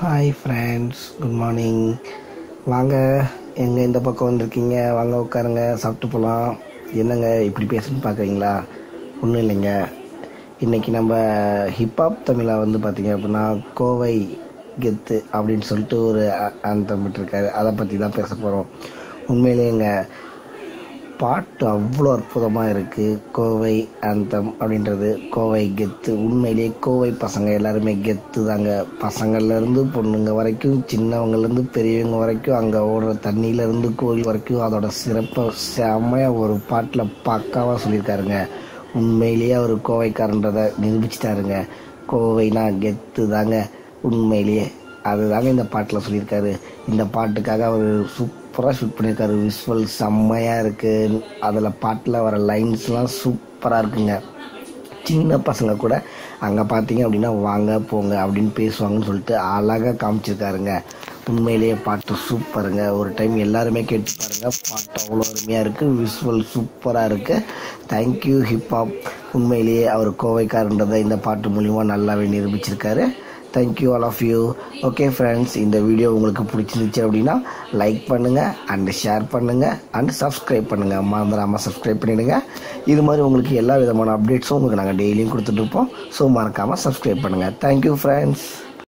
hi friends good morning வாங்க எங்கே இந்த பக்கம் வந்திருக்கீங்க வாங்க உட்காருங்க சாப்பிட்டு போகலாம் என்னங்க இப்படி பேசுன்னு பார்க்குறீங்களா ஒன்றும் இல்லைங்க இன்றைக்கி நம்ம ஹிப்ஹாப் தமிழா வந்து பார்த்தீங்க அப்படின்னா கோவை கெத்து அப்படின்னு சொல்லிட்டு ஒரு ஆந்தம் விட்டுருக்காரு அதை பற்றி தான் பேச போகிறோம் உண்மையிலேங்க பாட்டு அவ்வளோ அற்புதமாக இருக்குது கோவை ஆந்தம் அப்படின்றது கோவை கெத்து உண்மையிலேயே கோவை பசங்க எல்லாருமே கெத்து தாங்க பசங்கள்லேருந்து பொண்ணுங்க வரைக்கும் சின்னவங்கலேருந்து பெரியவங்க வரைக்கும் அங்கே ஓடுற தண்ணியிலேருந்து கோவில் வரைக்கும் அதோட சிறப்பை செம்மையாக ஒரு பாட்டில் பக்காவாக சொல்லியிருக்காருங்க உண்மையிலேயே அவர் கோவைக்காரன்றதை நிரூபிச்சிட்டாருங்க கோவைனா கெத்து தாங்க உண்மையிலேயே அதுதாங்க இந்த பாட்டில் சொல்லியிருக்காரு இந்த பாட்டுக்காக அவர் சூப்பராக ஷூட் பண்ணியிருக்காரு விஷுவல் செம்மையாக இருக்குது அதில் பாட்டில் வர லைன்ஸ்லாம் சூப்பராக இருக்குங்க சின்ன பசங்க கூட அங்கே பார்த்தீங்க அப்படின்னா வாங்க போங்க அப்படின்னு பேசுவாங்கன்னு சொல்லிட்டு அழகாக காமிச்சிருக்காருங்க உண்மையிலேயே பாட்டு சூப்பருங்க ஒரு டைம் எல்லாருமே கேட்டு பாருங்க பாட்டு அவ்வளோ அருமையாக இருக்குது விஷுவல் சூப்பராக இருக்குது தேங்க்யூ ஹிப்ஹாப் உண்மையிலேயே அவர் கோவைக்காரன்றதை இந்த பாட்டு மூலிமா நல்லாவே நிரூபிச்சிருக்காரு thank you all of you okay friends இந்த வீடியோ உங்களுக்கு பிடிச்சிருந்துச்சு அப்படின்னா லைக் பண்ணுங்கள் அண்ட் ஷேர் பண்ணுங்கள் அண்ட் சப்ஸ்கிரைப் பண்ணுங்கள் மறந்துடாமல் சப்ஸ்கிரைப் பண்ணிவிடுங்க இது மாதிரி உங்களுக்கு எல்லா விதமான அப்டேட்ஸும் உங்களுக்கு நாங்கள் டெய்லியும் கொடுத்துட்ருப்போம் ஸோ மறக்காமல் சப்ஸ்கிரைப் பண்ணுங்கள் தேங்க்யூ ஃப்ரெண்ட்ஸ்